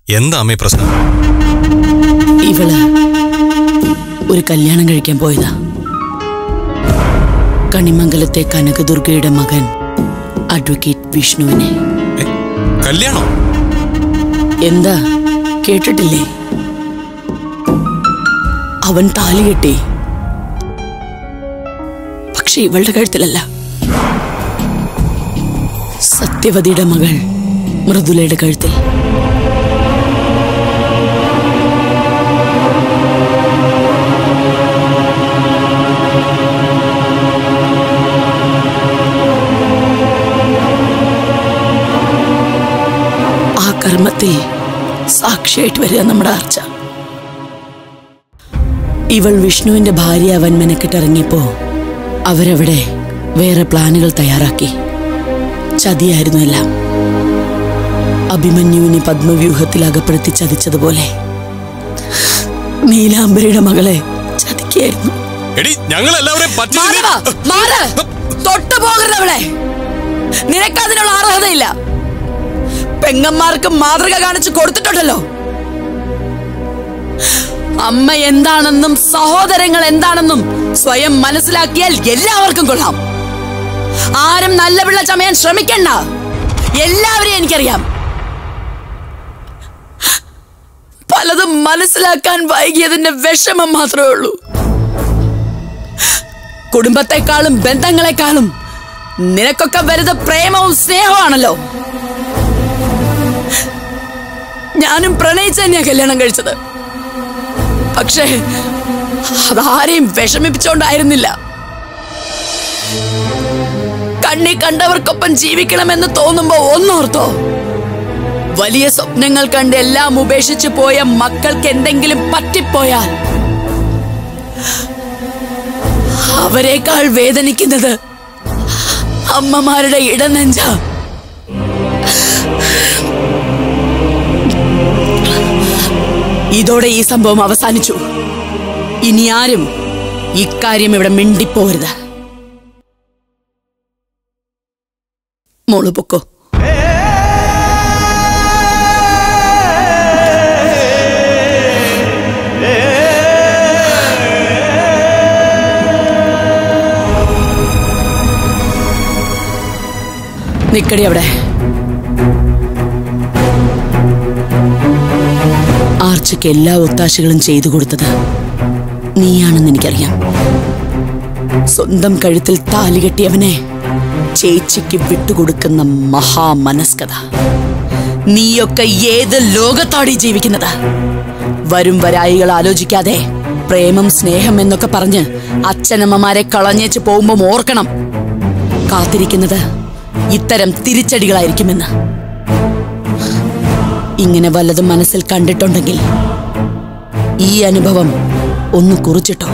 എന്താ അമ്മേ പ്രശ്നം ഇവള് ഒരു കല്യാണം കഴിക്കാൻ പോയതാ കണിമംഗലത്തെ കനകദുർഗയുടെ മകൻ അഡ്വക്കേറ്റ് വിഷ്ണുവിനെ ഏ, കല്യാണം എന്താ കേട്ടിട്ടില്ലേ അവൻ താലി കെട്ടി പക്ഷെ ഇവളുടെ കഴുത്തിലല്ല സത്യവതിയുടെ മകൾ മൃദുലയുടെ കഴുത്തിൽ ആ കർമ്മത്തിൽ സാക്ഷിയായിട്ട് വരിക നമ്മുടെ ആർച്ച ഇവൾ വിഷ്ണുവിന്റെ ഭാര്യ അവൻ മെനക്കെട്ടിറങ്ങിയപ്പോ അവരവിടെ വേറെ പ്ലാനുകൾ തയ്യാറാക്കി ചതിയായിരുന്നു എല്ലാം അഭിമന്യുവിനെ പത്മവ്യൂഹത്തിൽ അകപ്പെടുത്തി ചതിച്ചതുപോലെ നീലാംബരിയുടെ മകളെ ചതിക്കായിരുന്നു എടി ഞങ്ങൾ എല്ലാവരെയും മാധവ, മാറ്. തൊട്ടു പോകരുത് അവളെ നിനക്കതിനുള്ള അർഹതയില്ല പെങ്ങന്മാർക്ക് മാതൃക കാണിച്ചു കൊടുത്തിട്ടുണ്ടല്ലോ അമ്മ എന്താണെന്നും സഹോദരങ്ങൾ എന്താണെന്നും സ്വയം മനസ്സിലാക്കിയാൽ എല്ലാവർക്കും കൊള്ളാം ആരും നല്ല പിള്ള ചമയാൻ ശ്രമിക്കണ്ട എല്ലാവരെയും എനിക്കറിയാം പലതും മനസ്സിലാക്കാൻ വൈകിയതിന്റെ വിഷമം മാത്രമേ ഉള്ളൂ കുടുംബത്തെക്കാളും ബന്ധങ്ങളെക്കാളും നിനക്കൊക്കെ വലുത് പ്രേമവും സ്നേഹമാണല്ലോ ഞാനും പ്രണയിച്ച് തന്നെയാ കല്യാണം കഴിച്ചത് പക്ഷേ അതാരെയും വിഷമിപ്പിച്ചോണ്ടായിരുന്നില്ല കണ്ണി കണ്ടവർക്കൊപ്പം ജീവിക്കണമെന്ന് തോന്നുമ്പോ ഒന്നോർത്തോ വലിയ സ്വപ്നങ്ങൾ കണ്ട് എല്ലാം ഉപേക്ഷിച്ചു പോയ മക്കൾക്ക് എന്തെങ്കിലും പറ്റിപ്പോയാൽ അവരെക്കാൾ വേദനിക്കുന്നത് അമ്മമാരുടെ ഇടനെഞ്ച ഇതോടെ ഈ സംഭവം അവസാനിച്ചു ഇനി ആരും ഇക്കാര്യം ഇവിടെ മിണ്ടിപ്പോരുത് മോള് പൊക്കോ നിക്കടി അവിടെ ആർച്ചയ്ക്ക് എല്ലാ ഒത്താശകളും ചെയ്തു കൊടുത്തത് നീയാണെന്ന് എനിക്കറിയാം സ്വന്തം കഴുത്തിൽ താലി കെട്ടിയവനെ ചേച്ചിക്ക് വിട്ടുകൊടുക്കുന്ന മഹാമനസ്കത നീയൊക്കെ ഏത് ലോകത്താടി ജീവിക്കുന്നത് വരും വരായികൾ ആലോചിക്കാതെ പ്രേമം സ്നേഹം എന്നൊക്കെ പറഞ്ഞ് അച്ഛനമ്മമാരെ കളഞ്ഞേച്ച് പോകുമ്പോൾ ഓർക്കണം കാത്തിരിക്കുന്നത് ഇത്തരം തിരിച്ചടികളായിരിക്കുമെന്ന് ഇങ്ങനെ വല്ലതും മനസ്സിൽ കണ്ടിട്ടുണ്ടെങ്കിൽ ഈ അനുഭവം ഒന്ന് കുറിച്ചിട്ടോ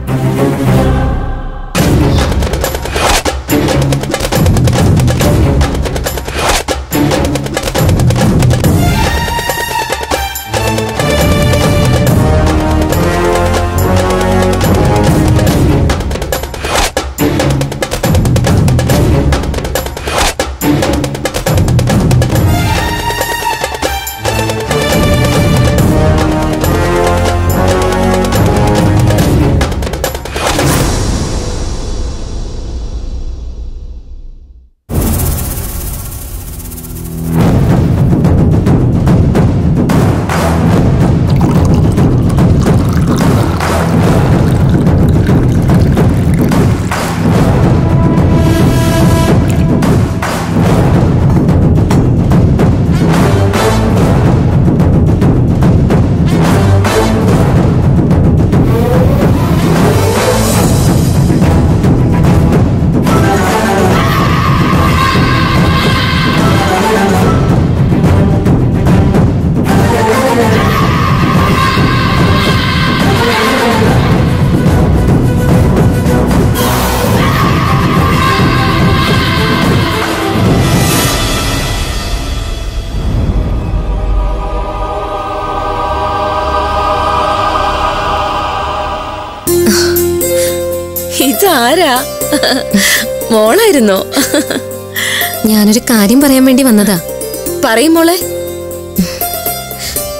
ഇതാരാ മോളായിരുന്നോ ഞാനൊരു കാര്യം പറയാൻ വേണ്ടി വന്നതാ പറയും മോളെ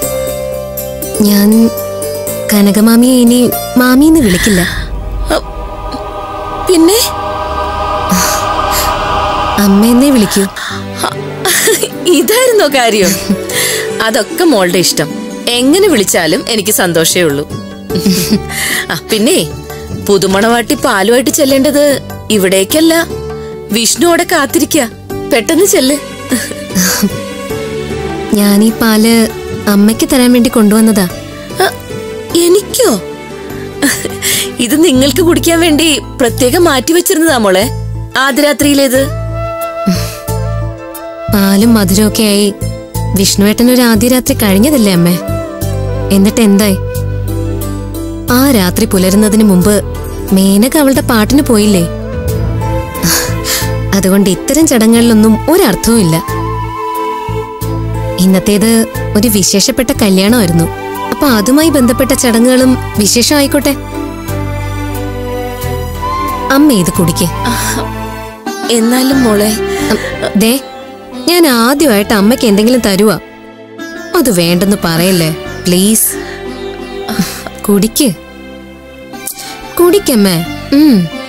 ഞാൻ കനകമാമിയെ ഇനി മാമിന്ന് വിളിക്കില്ല പിന്നെ അമ്മ എന്നേ വിളിക്കൂ ഇതായിരുന്നോ കാര്യം അതൊക്കെ മോളുടെ ഇഷ്ടം എങ്ങനെ വിളിച്ചാലും എനിക്ക് സന്തോഷേ ഉള്ളൂ ആ, പിന്നെ പുതുമണവാട്ടി പാലുമായിട്ട് ചെല്ലേണ്ടത് ഇവിടേക്കല്ല വിഷ്ണു അവിടെ കാത്തിരിക്ക പെട്ടെന്ന് ചെല്ല് ഞാൻ ഈ പാല് അമ്മയ്ക്ക് തരാൻ വേണ്ടി കൊണ്ടുവന്നതാ ആ, എനിക്കോ ഇത് നിങ്ങൾക്ക് കുടിക്കാൻ വേണ്ടി പ്രത്യേകം മാറ്റി വെച്ചിരുന്നതാ മോളെ ആദ്യരാത്രിയിലേത് പാലും മധുരവും ഒക്കെ ആയി വിഷ്ണുവേട്ടൻ ഒരു ആദ്യ രാത്രി കഴിഞ്ഞതല്ലേ അമ്മേ എന്നിട്ട് എന്തായി ആ രാത്രി പുലരുന്നതിന് മുമ്പ് മേനക അവളുടെ പാട്ടിന് പോയില്ലേ അതുകൊണ്ട് ഇത്തരം ചടങ്ങുകളിലൊന്നും ഒരർത്ഥവും ഇല്ല ഇന്നത്തേത് ഒരു വിശേഷപ്പെട്ട കല്യാണമായിരുന്നു അപ്പൊ അതുമായി ബന്ധപ്പെട്ട ചടങ്ങുകളും വിശേഷമായിക്കോട്ടെ അമ്മ ഇത് കുടിക്കേ എന്നാലും മോളെ ഉം, ദേ ഞാൻ ആദ്യമായിട്ട് അമ്മയ്ക്ക് എന്തെങ്കിലും തരുവാ അത് വേണ്ടെന്ന് പറയല്ലേ പ്ലീസ് കുടിക്ക് കുടിക്കമ്മേ ഉം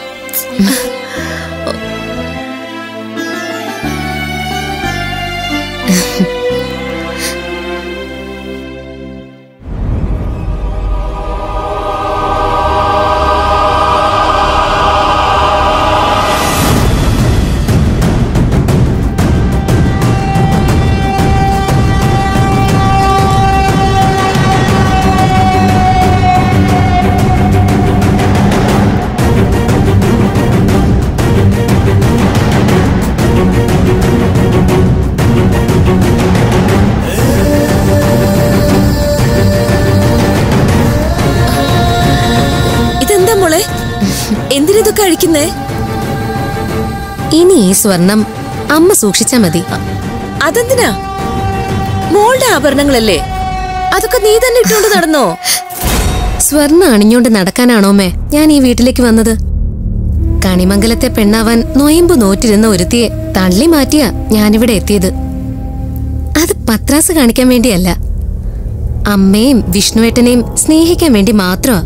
ഇതെന്താ മോളെ എന്തിനിതൊക്കെ അഴിക്കുന്നേ ഇനി ഈ സ്വർണം അമ്മ സൂക്ഷിച്ചാ മതി അതെന്തിനാ മോളുടെ ആഭരണങ്ങളല്ലേ അതൊക്കെ നീ തന്നെ ഇട്ടുകൊണ്ട് നടന്നോ സ്വർണം അണിഞ്ഞോണ്ട് നടക്കാനാണോമേ ഞാൻ ഈ വീട്ടിലേക്ക് വന്നത് കണിമംഗലത്തെ പെണ്ണാവാൻ നൊയമ്പ് നോറ്റിരുന്ന ഒരുത്തിയെ തള്ളി മാറ്റിയാ ഞാനിവിടെ എത്തിയത് അത് പത്രാസ് കാണിക്കാൻ വേണ്ടിയല്ല അമ്മയും വിഷ്ണുവേട്ടനെയും സ്നേഹിക്കാൻ വേണ്ടി മാത്രമാ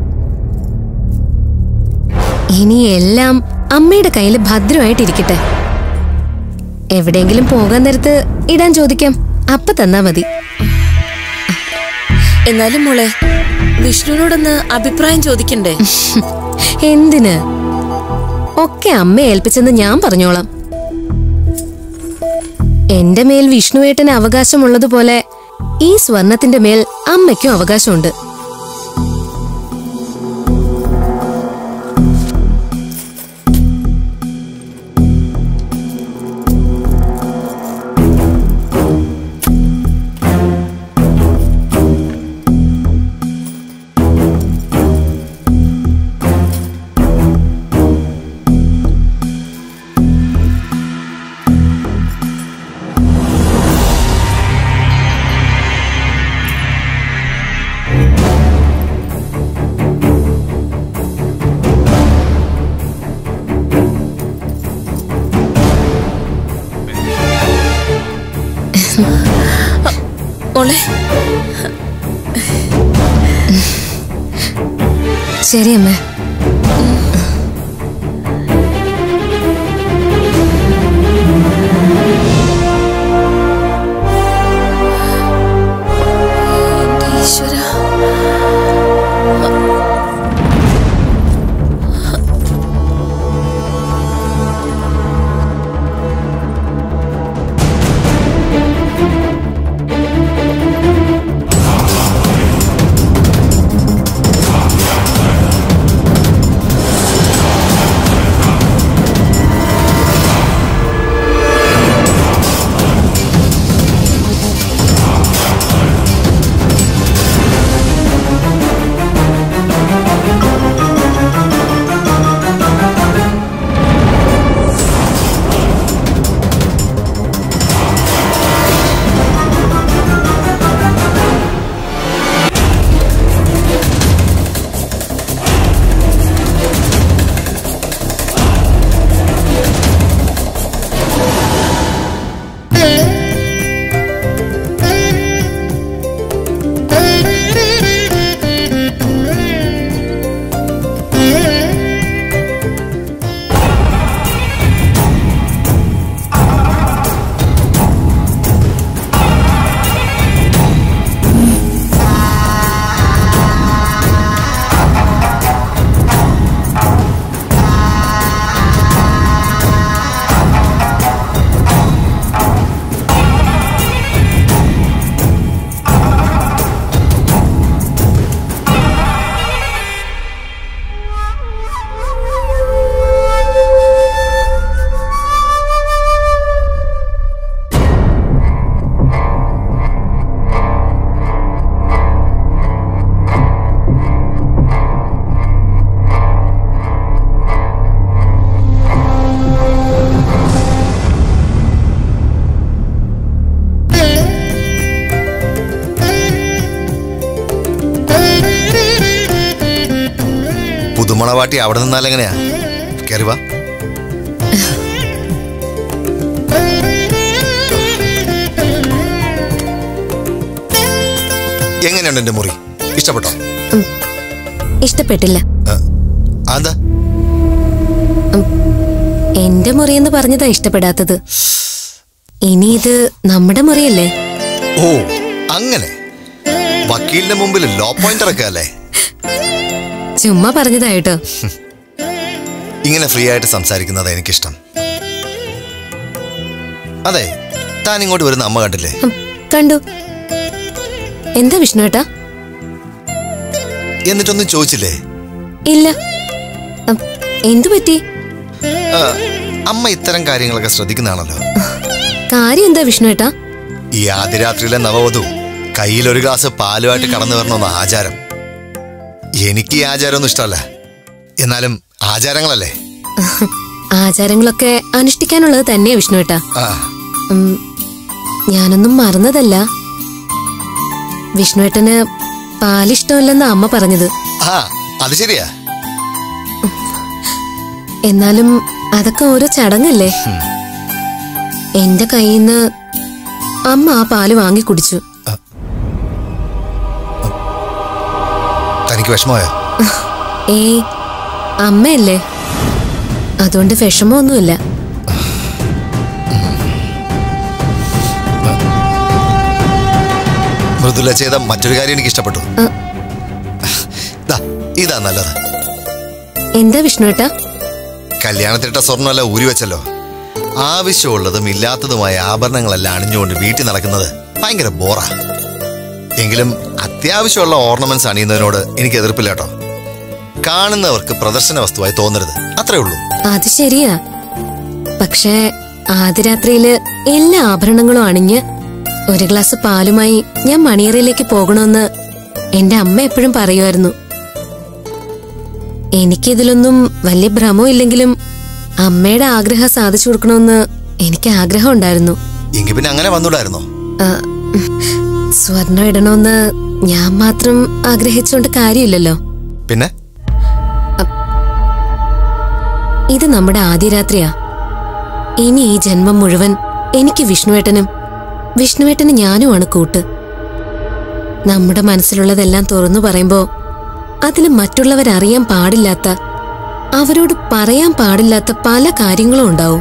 ഇനി എല്ലാം അമ്മയുടെ കയ്യിൽ ഭദ്രമായിട്ടിരിക്കട്ടെ എവിടെയെങ്കിലും പോകാൻ നേരത്ത് ഇടാൻ ചോദിക്കാം അപ്പ തന്നാ മതി എന്നാലും മോളെ വിഷ്ണുവിനോടൊന്ന് അഭിപ്രായം ചോദിക്കണ്ടേ എന്തിന് ഒക്കെ അമ്മ ഏൽപ്പിച്ചെന്ന് ഞാൻ പറഞ്ഞോളാം എന്റെ മേൽ വിഷ്ണുവേട്ടന് അവകാശമുള്ളതുപോലെ ഈ സ്വർണത്തിന്റെ മേൽ അമ്മയ്ക്കും അവകാശമുണ്ട് മോളെ ശരി അമ്മ ഈശ്വര ആ മണവാട്ടി അവിടെ നിന്നാലെങ്ങനെയാ കയറി വാ എങ്ങനെയുണ്ട് എന്റെ മുറി ഇഷ്ടപ്പെട്ടോ ഇഷ്ടപ്പെട്ടില്ല അതെന്താ എന്റെ മുറിയെന്ന് പറഞ്ഞതാ ഇഷ്ടപ്പെടാത്തത് ഇനി ഇത് നമ്മുടെ മുറിയല്ലേ ഓ അങ്ങനെ വക്കീലിന്റെ മുമ്പിൽ ലോ പോയിന്റർ ഒക്കെ അല്ലേ ചുമ്മാ പറഞ്ഞതായിട്ടോ ഇങ്ങനെ ഫ്രീ ആയിട്ട് സംസാരിക്കുന്നതാ എനിക്കിഷ്ടം അതെ താൻ ഇങ്ങോട്ട് വരുന്ന അമ്മ കണ്ടില്ലേ ഉം, കണ്ടു എന്താ വിഷ്ണുവേട്ടാ എന്നിട്ടൊന്നും ചോദിച്ചില്ലേ ഇല്ല ഉം, എന്തു പറ്റി ആ, അമ്മ ഇത്തരം കാര്യങ്ങളൊക്കെ ശ്രദ്ധിക്കുന്നതാണല്ലോ കാര്യം എന്താ വിഷ്ണുവേട്ടാ ഈ ആദ്യരാത്രിയിലെ നവവധു കയ്യിൽ ഒരു ഗ്ലാസ് പാലുമായിട്ട് കടന്നു വരണമെന്ന ആചാരം എനിക്ക് ഈ ആചാരമൊന്നും ഇഷ്ടമല്ല എന്നാലും ആചാരങ്ങളല്ലേ ആചാരങ്ങളൊക്കെ അനുഷ്ഠിക്കാനുള്ളത് തന്നെയാ വിഷ്ണുവേട്ടാ ആ ഉം, ഞാനൊന്നും മറന്നതല്ല വിഷ്ണുവേട്ടന് പാലിഷ്ടമല്ലെന്ന് അമ്മ പറഞ്ഞത് ആ അത് ശരിയാ എന്നാലും അതൊക്കെ ഓരോ ചടങ്ങല്ലേ എന്റെ കയ്യിൽ നിന്ന് അമ്മ ആ പാല് വാങ്ങി കുടിച്ചു തനിക്ക് വിഷമമായോ ഏയ് അമ്മയല്ലേ അതുകൊണ്ട് വിഷമമൊന്നുമില്ല മൃദുല ചെയ്ത മറ്റൊരു കാര്യം എനിക്ക് ഇഷ്ടപ്പെട്ടു ആ. ദാ, ഇതാ നല്ലത് എന്താ വിഷ്ണുവേട്ടാ കല്യാണത്തിനിട്ട സ്വർണ്ണമല്ല ഊരി വെച്ചല്ലോ ആവശ്യമുള്ളതും ഇല്ലാത്തതുമായ ആഭരണങ്ങളെല്ലാം അണിഞ്ഞുകൊണ്ട് വീട്ടിൽ നടക്കുന്നത് ഭയങ്കര ബോറാ എങ്കിലും അത്യാവശ്യമുള്ള ഓർണമെന്റ്സ് അണിയുന്നതിനോട് എനിക്ക് എതിർപ്പില്ല കേട്ടോ കാണുന്നവർക്ക് പ്രദർശന വസ്തുവായി തോന്നരുത് അത്രേ ഉള്ളൂ അത് ശരിയാ പക്ഷേ ആദ്യ രാത്രിയില് എല്ലാ ആഭരണങ്ങളും അണിഞ്ഞ് ഒരു ഗ്ലാസ് പാലുമായി ഞാൻ മണിയറയിലേക്ക് പോകണമെന്ന് എന്റെ അമ്മ എപ്പോഴും പറയുമായിരുന്നു എനിക്കിതിലൊന്നും വലിയ ഭ്രമം ഇല്ലെങ്കിലും അമ്മയുടെ ആഗ്രഹം സാധിച്ചു കൊടുക്കണമെന്ന് എനിക്ക് ആഗ്രഹം ഉണ്ടായിരുന്നു എങ്കിൽ പിന്നെ അങ്ങനെ വന്നൂടായിരുന്നോ ആ, സ്വർണം ഇടണമെന്ന് ഞാൻ മാത്രം ആഗ്രഹിച്ചുകൊണ്ട് കാര്യമില്ലല്ലോ പിന്നെ ഇത് നമ്മുടെ ആദ്യ രാത്രിയാ ഇനി ഈ ജന്മം മുഴുവൻ എനിക്ക് വിഷ്ണുവേട്ടനും വിഷ്ണുവേട്ടന് ഞാനുമാണ് കൂട്ട് നമ്മുടെ മനസ്സിലുള്ളതെല്ലാം തുറന്നു പറയുമ്പോ അതിൽ മറ്റുള്ളവരറിയാൻ പാടില്ലാത്ത അവരോട് പറയാൻ പാടില്ലാത്ത പല കാര്യങ്ങളും ഉണ്ടാവും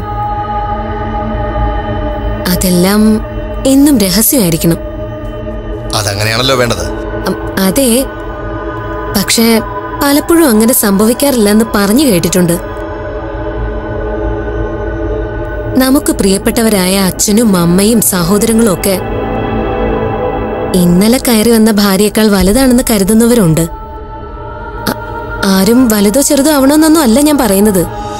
അതെല്ലാം എന്നും രഹസ്യമായിരിക്കണം അതങ്ങനെയാണല്ലോ വേണ്ടത് അം, അതെ പക്ഷേ പലപ്പോഴും അങ്ങനെ സംഭവിക്കാറില്ലെന്ന് പറഞ്ഞു കേട്ടിട്ടുണ്ട് നമുക്ക് പ്രിയപ്പെട്ടവരായ അച്ഛനും അമ്മയും സഹോദരങ്ങളും ഒക്കെ ഇന്നലെ കയറി വന്ന ഭാര്യയേക്കാൾ വലുതാണെന്ന് കരുതുന്നവരുണ്ട് അ- ആരും വലുതോ ചെറുതോ ആവണമെന്നൊന്നും അല്ല ഞാൻ പറയുന്നത്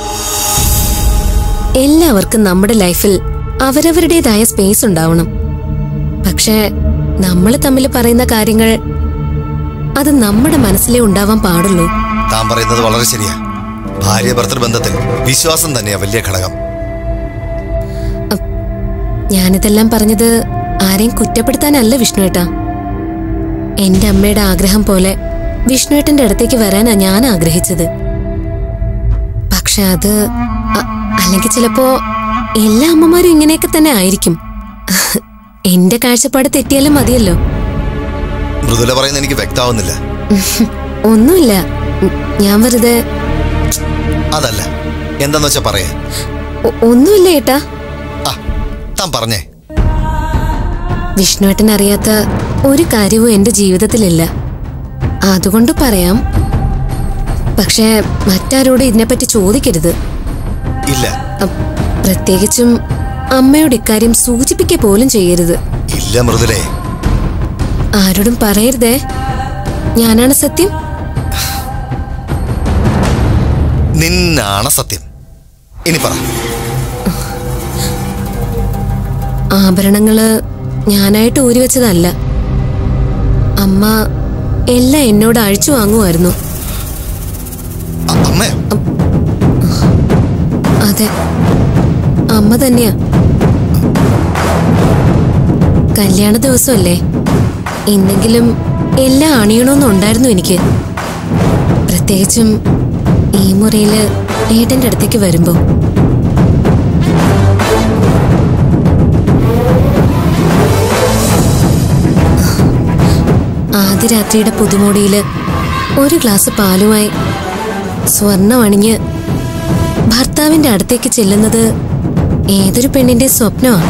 എല്ലാവർക്കും നമ്മുടെ ലൈഫിൽ അവരവരുടേതായ സ്പേസ് ഉണ്ടാവണം പക്ഷേ നമ്മൾ തമ്മിൽ പറയുന്ന കാര്യങ്ങൾ അത് നമ്മുടെ മനസ്സിലേ ഉണ്ടാവാൻ പാടുള്ളൂ താൻ പറയുന്നത് വളരെ ശരിയാ ഭാര്യ ഭർത്തൃ ബന്ധത്തിൽ വിശ്വാസം തന്നെയാ വലിയ ഘടകം ഞാനിതെല്ലാം പറഞ്ഞത് ആരെയും കുറ്റപ്പെടുത്താനല്ല വിഷ്ണുവേട്ടാ എന്റെ അമ്മയുടെ ആഗ്രഹം പോലെ വിഷ്ണുവേട്ടന്റെ അടുത്തേക്ക് വരാനാ ഞാൻ ആഗ്രഹിച്ചത് പക്ഷെ അത് അ- അല്ലെങ്കിൽ ചിലപ്പോ എല്ലാ അമ്മമാരും ഇങ്ങനെയൊക്കെ തന്നെ ആയിരിക്കും എന്റെ കാഴ്ചപ്പാട് തെറ്റിയാലും മതിയല്ലോ മൃദുല പറയുന്നത് എനിക്ക് വ്യക്തമാവുന്നില്ല ഒന്നുമില്ല ഉം, ഞാൻ വെറുതെ അതല്ല എന്താന്ന് വെച്ചാ പറയേ ഒ- ഒന്നുമില്ല ഏട്ടാ ആ താൻ പറഞ്ഞേ വിഷ്ണുവേട്ടൻ അറിയാത്ത ഒരു കാര്യവും എന്റെ ജീവിതത്തിലില്ല അതുകൊണ്ട് പറയാം പക്ഷേ മറ്റാരോടും ഇതിനെപ്പറ്റി ചോദിക്കരുത് ഇല്ല അ- പ്രത്യേകിച്ചും അമ്മയോട് ഇക്കാര്യം സൂചിപ്പിക്കുക പോലും ചെയ്യരുത് ഇല്ല മൃദുലേ ആരോടും പറയരുതേ ഞാനാണ് സത്യം നിന്നാണ് സത്യം ഇനി പറ ആഭരണങ്ങള് ഞാനായിട്ട് ഊരിവെച്ചതല്ല അമ്മ എല്ലാം എന്നോട് അഴിച്ചു വാങ്ങുമായിരുന്നു അ- അമ്മേ അതെ അമ്മ തന്നെയാ കല്യാണ ദിവസമല്ലേ ഇന്നെങ്കിലും എല്ലാം അണിയണമെന്നുണ്ടായിരുന്നു എനിക്ക് പ്രത്യേകിച്ചും ഈ മുറിയില് ഏട്ടന്റെ അടുത്തേക്ക് വരുമ്പോ ആദ്യ രാത്രിയുടെ പുതുമോടിയില് ഒരു ഗ്ലാസ് പാലുമായി സ്വർണം അണിഞ്ഞ് ഭർത്താവിന്റെ അടുത്തേക്ക് ചെല്ലുന്നത് ഏതൊരു പെണ്ണിന്റെ സ്വപ്നമാണ്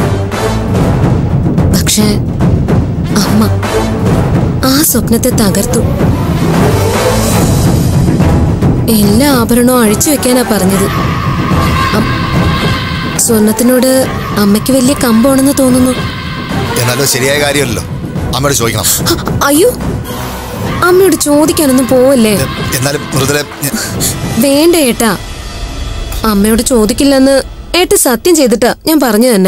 പക്ഷേ അമ്മ ആ സ്വപ്നത്തെ തകർത്തു എല്ലാ ആഭരണവും അഴിച്ചു വെക്കാനാ പറഞ്ഞത് അം- സ്വർണത്തിനോട് അമ്മയ്ക്ക് വലിയ കമ്പാണെന്ന് തോന്നുന്നു എന്നാലും ശരിയായ കാര്യമല്ലല്ലോ അമ്മയോട് ചോദിക്കണം ഹ, അയ്യോ അമ്മയോട് ചോദിക്കാനൊന്നും പോവല്ലേ എ- എന്നാലും മൃദുല ഞ- വേണ്ട ഏട്ടാ അമ്മയോട് ചോദിക്കില്ലെന്ന് ഏട്ട സത്യം ചെയ്തിട്ടാ ഞാൻ പറഞ്ഞു തന്നെ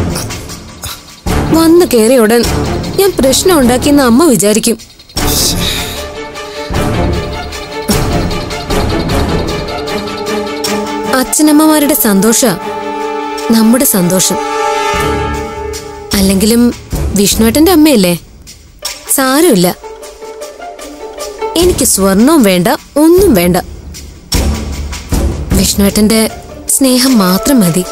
വന്ന് കേറിയ ഉടൻ ഞാൻ പ്രശ്നം ഉണ്ടാക്കിയെന്ന് അമ്മ വിചാരിക്കും അച്ഛനമ്മമാരുടെ സന്തോഷ നമ്മുടെ സന്തോഷം അല്ലെങ്കിലും വിഷ്ണുവേട്ടന്റെ അമ്മയല്ലേ സാരമില്ല എനിക്ക് സ്വർണവും വേണ്ട ഒന്നും വേണ്ട വിഷ്ണുവേട്ടന്റെ സ്നേഹം മാത്രം മതി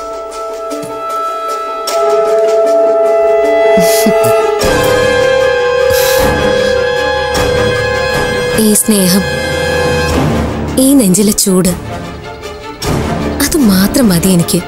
ഈ സ്നേഹം ഈ നെഞ്ചിലെ ചൂട് അത് മാത്രം മതി എനിക്ക്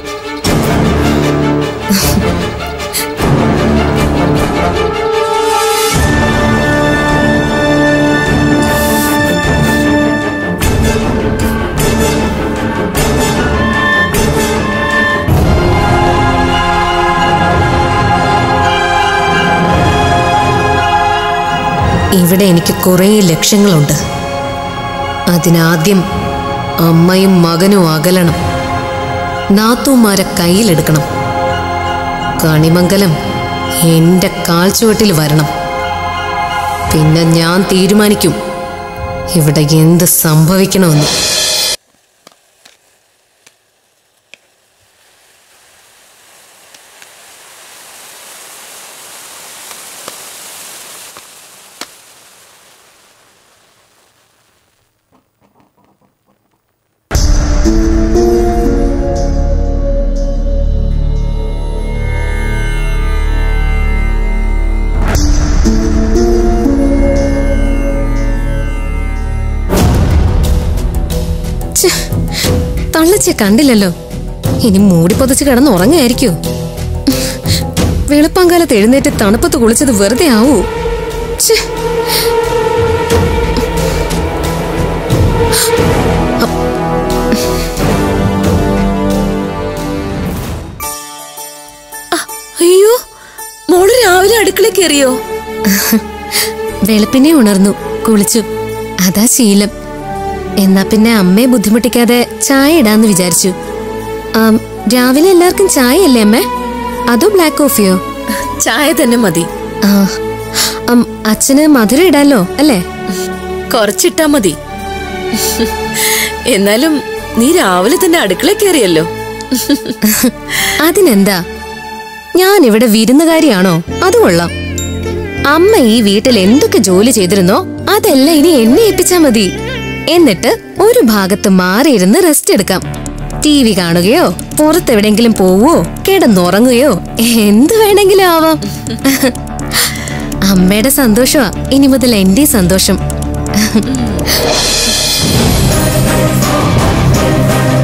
ഇവിടെ എനിക്ക് കുറേ ലക്ഷ്യങ്ങളുണ്ട് അതിനാദ്യം അമ്മയും മകനും അകലണം നാത്തൂമാരെ കയ്യിലെടുക്കണം കണിമംഗലം എന്റെ കാൽച്ചുവട്ടിൽ വരണം പിന്നെ ഞാൻ തീരുമാനിക്കും ഇവിടെ എന്ത് സംഭവിക്കണമെന്ന് ഛെ, തള്ളച്ചെ കണ്ടില്ലല്ലോ ഇനി മൂടി പൊതച്ച് കിടന്ന് ഉറങ്ങായിരിക്കോ വെളുപ്പാങ്കാലത്ത് എഴുന്നേറ്റ് തണുപ്പത്ത് കുളിച്ചത് വെറുതെ ആവൂ ഛെ. അയ്യോ മോള് രാവിലെ അടുക്കള കയറിയോ വെളുപ്പിനെ ഉണർന്നു കുളിച്ചു അതാ ശീലം എന്നാ പിന്നെ അമ്മയെ ബുദ്ധിമുട്ടിക്കാതെ ചായ ഇടാന്ന് വിചാരിച്ചു ആം, രാവിലെ എല്ലാവർക്കും ചായ അല്ലേ അമ്മേ അതോ ബ്ലാക്ക് കോഫിയോ ചായ തന്നെ മതി ആ അം, അച്ഛന് മധുരം ഇടാലോ അല്ലേ കുറച്ചിട്ടാ മതി എന്നാലും നീ രാവിലെ തന്നെ അടുക്കള കയറിയല്ലോ അതിനെന്താ ഞാൻ ഇവിടെ വിരുന്നുകാരിയാണോ അത് കൊള്ളാം അമ്മ ഈ വീട്ടിൽ എന്തൊക്കെ ജോലി ചെയ്തിരുന്നോ അതെല്ലാം ഇനി എന്നെ ഏൽപ്പിച്ചാ മതി എന്നിട്ട് ഒരു ഭാഗത്ത് മാറിയിരുന്ന് റെസ്റ്റ് എടുക്കാം ടി വി കാണുകയോ പുറത്തെവിടെങ്കിലും പോവോ കിടന്നുറങ്ങുകയോ എന്ത് വേണമെങ്കിലും ആവാം അമ്മയുടെ സന്തോഷമാ ഇനി മുതൽ എന്റെ സന്തോഷം